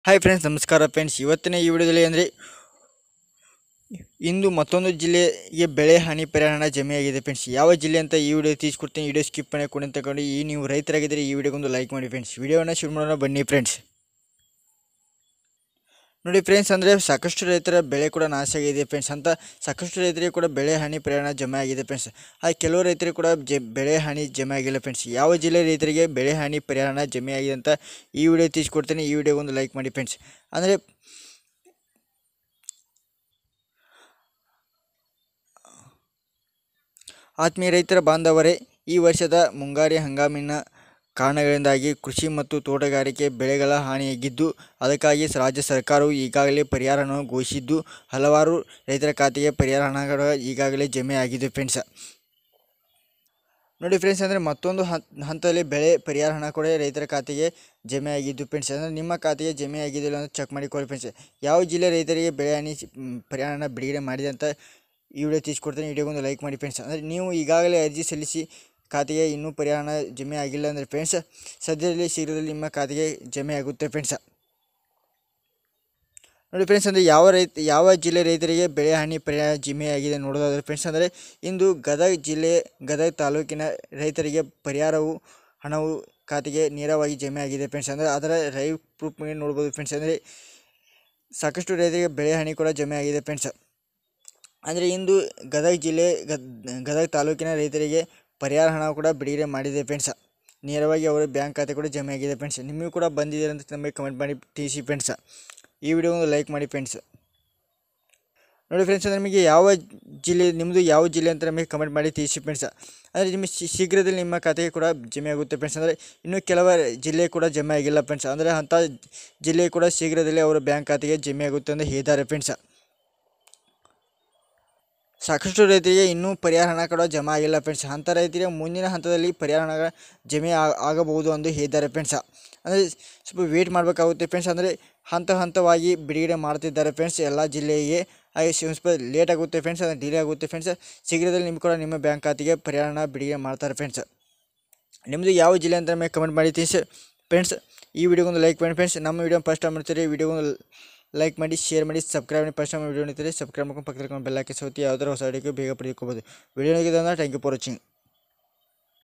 hi friends ನಮಸ್ಕಾರ friends ಇವತ್ತಿನ ಈ ವಿಡಿಯೋದಲ್ಲಿ ಅಂದರೆ ಇಂದು ಮತ್ತೊಂದು ಜಿಲ್ಲೆಗೆ ಬೆಳೆ ಹಾನಿ ಪರಿಹಾರ ಜಮೆಯಾಗಿದೆ ಫ್ರೆಂಡ್ಸ್ ಯಾವ ಜಿಲ್ಲೆ ಅಂತ ಈ ವಿಡಿಯೋ ತಿಳಿಸ್ಕೊಡ್ತೀನಿ ವಿಡಿಯೋ ಸ್ಕಿಪ್ ಮಾಡಿ ಕೊಡಿ ತಗೊಂಡು ಈ ನೀವು ರೈತರಾಗಿದ್ದರೆ ಈ ವಿಡಿಯೋಗೊಂದು ಲೈಕ್ ಮಾಡಿ ಫ್ರೆಂಡ್ಸ್ ವಿಡಿಯೋನ ಶುರು ಮಾಡೋಣ ಬನ್ನಿ ಫ್ರೆಂಡ್ಸ್ ನೋಡಿ ಫ್ರೆಂಡ್ಸ್ ಅಂದರೆ ಸಾಕಷ್ಟು ರೈತರ ಬೆಳೆ ಕೂಡ ನಾಶ ಆಗಿದೆ ಫ್ರೆಂಡ್ಸ್ ಅಂತ ಸಾಕಷ್ಟು ರೈತರಿಗೆ ಕೂಡ ಬೆಳೆ ಹಾನಿ ಪರಿಹಾರ ಜಮೆ ಆಗಿದೆ ಫ್ರೆಂಡ್ಸ್ ಹಾಗೆ ಕೆಲವು ರೈತರಿಗೆ ಕೂಡ ಜೆ ಬೆಳೆ ಹಾನಿ ಜಮೆ ಆಗಿಲ್ಲ ಫ್ರೆಂಡ್ಸ್ ಯಾವ ಜಿಲ್ಲೆ ರೈತರಿಗೆ ಬೆಳೆ ಹಾನಿ ಪರಿಹಾರ ಜಮೆ ಆಗಿದೆ ಅಂತ ಈ ವಿಡಿಯೋ ತಿಳಿಸ್ಕೊಡ್ತೀನಿ ಈ ವಿಡಿಯೋಗೊಂದು ಲೈಕ್ ಮಾಡಿ ಫ್ರೆಂಡ್ಸ್ ಅಂದರೆ ಆತ್ಮೀಯ ರೈತರ ಬಾಂಧವರೇ ಈ ವರ್ಷದ ಮುಂಗಾರಿ ಹಂಗಾಮಿನ ಕಾರಣಗಳಿಂದಾಗಿ ಕೃಷಿ ಮತ್ತು ತೋಟಗಾರಿಕೆ ಬೆಳೆಗಳ ಹಾನಿಯಾಗಿದ್ದು ಅದಕ್ಕಾಗಿ ರಾಜ್ಯ ಸರ್ಕಾರವು ಈಗಾಗಲೇ ಪರಿಹಾರವನ್ನು ಘೋಷಿಸಿದ್ದು ಹಲವಾರು ರೈತರ ಖಾತೆಗೆ ಪರಿಹಾರ ಹಣಗಳು ಈಗಾಗಲೇ ಜಮೆ ಆಗಿದೆ ಫ್ರೆಂಡ್ಸ್ ನೋಡಿ ಫ್ರೆಂಡ್ಸ್ ಅಂದರೆ ಮತ್ತೊಂದು ಹಂತ ಹಂತದಲ್ಲಿ ಬೆಳೆ ಪರಿಹಾರ ಹಣ ಕೂಡ ರೈತರ ಖಾತೆಗೆ ಜಮೆ ಆಗಿದ್ದು ಫ್ರೆಂಡ್ಸ್ ಅಂದರೆ ನಿಮ್ಮ ಖಾತೆಗೆ ಜಮೆ ಆಗಿದ್ದಿಲ್ಲ ಅಂತ ಚೆಕ್ ಮಾಡಿಕೊಳ್ಳಿ ಫ್ರೆಂಡ್ಸ್ ಯಾವ ಜಿಲ್ಲೆ ರೈತರಿಗೆ ಬೆಳೆ ಹಾನಿ ಮ್, ಪರಿಹಾರ ಹಣ ಬಿಡುಗಡೆ ಮಾಡಿದೆ ಅಂತ ಈ ವಿಡಿಯೋ ತಿಳಿಸ್ಕೊಡ್ತೀನಿ ವಿಡಿಯೋಗೊಂದು ಲೈಕ್ ಮಾಡಿ ಫ್ರೆಂಡ್ಸ್ ಅಂದರೆ ನೀವು ಈಗಾಗಲೇ ಅರ್ಜಿ ಸಲ್ಲಿಸಿ ಖಾತೆಗೆ ಇನ್ನೂ ಪರಿಹಾರ ಹಣ ಜಮೆ ಆಗಿಲ್ಲ ಅಂದರೆ ಫ್ರೆಂಡ್ಸ್ ಸದ್ಯದಲ್ಲಿ ಶೀಘ್ರದಲ್ಲಿ ನಿಮ್ಮ ಖಾತೆಗೆ ಜಮೆ ಆಗುತ್ತೆ ಫ್ರೆಂಡ್ಸ್ ನೋಡಿ ಫ್ರೆಂಡ್ಸ್ ಅಂದರೆ ಯಾವ ರೈತ ಯಾವ ಜಿಲ್ಲೆ ರೈತರಿಗೆ ಬೆಳೆ ಹಾನಿ ಪರಿಹಾರ ಜಿಮೆ ಆಗಿದೆ ನೋಡೋದಾದ್ರೆ ಫ್ರೆಂಡ್ಸ್ ಅಂದರೆ ಇಂದು ಗದಗ ಜಿಲ್ಲೆ ಗದಗ ತಾಲೂಕಿನ ರೈತರಿಗೆ ಪರಿಹಾರವು ಹಣವು ಖಾತೆಗೆ ನೇರವಾಗಿ ಜಮೆ ಆಗಿದೆ ಫ್ರೆಂಡ್ಸ್ ಅಂದರೆ ಅದರ ಲೈವ್ ಪ್ರೂಫ್ ಮೇಲೆ ನೋಡ್ಬೋದು ಫ್ರೆಂಡ್ಸ್ ಅಂದರೆ ಸಾಕಷ್ಟು ರೈತರಿಗೆ ಬೆಳೆ ಹಾನಿ ಕೂಡ ಜಮೆ ಆಗಿದೆ ಫ್ರೆಂಡ್ಸ್ ಅಂದರೆ ಇಂದು ಗದಗ ಜಿಲ್ಲೆ ಗದ್ ಗದಗ ತಾಲೂಕಿನ ರೈತರಿಗೆ ಪರಿಹಾರ ಹಣ ಕೂಡ ಬಿಡುಗಡೆ ಮಾಡಿದೆ ಫ್ರೆಂಡ್ಸ್ ನೇರವಾಗಿ ಅವರ ಬ್ಯಾಂಕ್ ಖಾತೆ ಕೂಡ ಜಮೆ ಆಗಿದೆ ಫ್ರೆಂಡ್ಸ್ ನಿಮಗೂ ಕೂಡ ಬಂದಿದೆ ಅಂತ ನಮಗೆ ಕಮೆಂಟ್ ಮಾಡಿ ತಿಳಿಸಿ ಫ್ರೆಂಡ್ಸ್ ಈ ವಿಡಿಯೋ ಒಂದು ಲೈಕ್ ಮಾಡಿ ಫ್ರೆಂಡ್ಸ್ ನೋಡಿ ಫ್ರೆಂಡ್ಸ್ ನಿಮಗೆ ಯಾವ ಜಿಲ್ಲೆ ನಿಮ್ಮದು ಯಾವ ಜಿಲ್ಲೆ ಅಂತ ನಮಗೆ ಕಮೆಂಟ್ ಮಾಡಿ ತಿಳಿಸಿ ಫ್ರೆಂಡ್ಸ್ ಅಂದರೆ ನಿಮಗೆ ಶೀ- ಶೀಘ್ರದಲ್ಲಿ ನಿಮ್ಮ ಖಾತೆಗೆ ಕೂಡ ಜಮೆ ಆಗುತ್ತೆ ಫ್ರೆಂಡ್ಸ್ ಅಂದರೆ ಇನ್ನೂ ಕೆಲವು ಜಿಲ್ಲೆ ಕೂಡ ಜಮೆ ಆಗಿಲ್ಲ ಫ್ರೆಂಡ್ಸ್ ಅಂದರೆ ಅಂಥ ಜಿಲ್ಲೆ ಕೂಡ ಶೀಘ್ರದಲ್ಲಿ ಅವರ ಬ್ಯಾಂಕ್ ಖಾತೆಗೆ ಜಮೆ ಆಗುತ್ತೆ ಅಂತ ಹೇಳಿದ್ದಾರೆ ಫ್ರೆಂಡ್ಸ್ ಸಾಕಷ್ಟು ರೈತರಿಗೆ ಇನ್ನೂ ಪರಿಹಾರ ಹಣ ಕೂಡ ಜಮಾ ಆಗಿಲ್ಲ ಫ್ರೆಂಡ್ಸ್ ಅಂಥ ರೈತರಿಗೆ ಮುಂದಿನ ಹಂತದಲ್ಲಿ ಪರಿಹಾರ ಹಣ ಜಮೆ ಆ- ಆಗಬಹುದು ಎಂದು ಹೇಳಿದ್ದಾರೆ ಫ್ರೆಂಡ್ಸ್ ಅಂದರೆ ಸ್ವಲ್ಪ ವೇಟ್ ಮಾಡಬೇಕಾಗುತ್ತೆ ಫ್ರೆಂಡ್ಸ್ ಅಂದರೆ ಹಂತ ಹಂತವಾಗಿ ಬಿಡುಗಡೆ ಮಾಡ್ತಿದ್ದಾರೆ ಫ್ರೆಂಡ್ಸ್ ಎಲ್ಲ ಜಿಲ್ಲೆಗೆ ಹಾಗೆ ಸಿ- ಸ್ವಲ್ಪ ಲೇಟ್ ಆಗುತ್ತೆ ಫ್ರೆಂಡ್ಸ್ ಅಂದರೆ ಡಿಲೇ ಆಗುತ್ತೆ ಫ್ರೆಂಡ್ಸ್ ಶೀಘ್ರದಲ್ಲಿ ನಿಮ್ಗೆ ಕೂಡ ನಿಮ್ಮ ಬ್ಯಾಂಕ್ ಖಾತೆಗೆ ಪರಿಹಾರ ಹಣ ಬಿಡುಗಡೆ ಮಾಡ್ತಾರೆ ಫ್ರೆಂಡ್ಸ್ ನಿಮ್ಮದು ಯಾವ ಜಿಲ್ಲೆ ಅಂತ ನಮಗೆ ಕಮೆಂಟ್ ಮಾಡಿ ತಿಳಿಸಿ ಫ್ರೆಂಡ್ಸ್ ಈ ವಿಡಿಯೋಗೊಂದು ಲೈಕ್ ಮಾಡಿ ಫ್ರೆಂಡ್ಸ್ ನಮ್ಮ ವಿಡಿಯೋ ಫಸ್ಟ್ ಟೈಮ್ ಮಾಡ್ತೀರಿ ವಿಡಿಯೋಗೊಂದು ಲೈಕ್ ಮಾಡಿ ಶೇರ್ ಮಾಡಿ ಸಬ್ಸ್ಕ್ರೈಬ್ ಮಾಡಿ ಫಸ್ಟ್ ಟೈಮ್ ವಿಡಿಯೋ ನೋಡ್ತೀರಿ ಸಬ್ಸ್ಕ್ರೈಬ್ ಮಾಡ್ಕೊಂಡು ಪಕ್ಕದಲ್ಲಿ ಬೆಲ್ ಹಾಕಿ ಸೌತಿ ಯಾವ್ದಾರು ಹೊಸ ವಿಡಿಯೋಗೆ ಬೇಗ ಪಡೆದುಕೋಬೋದು video thank you for watching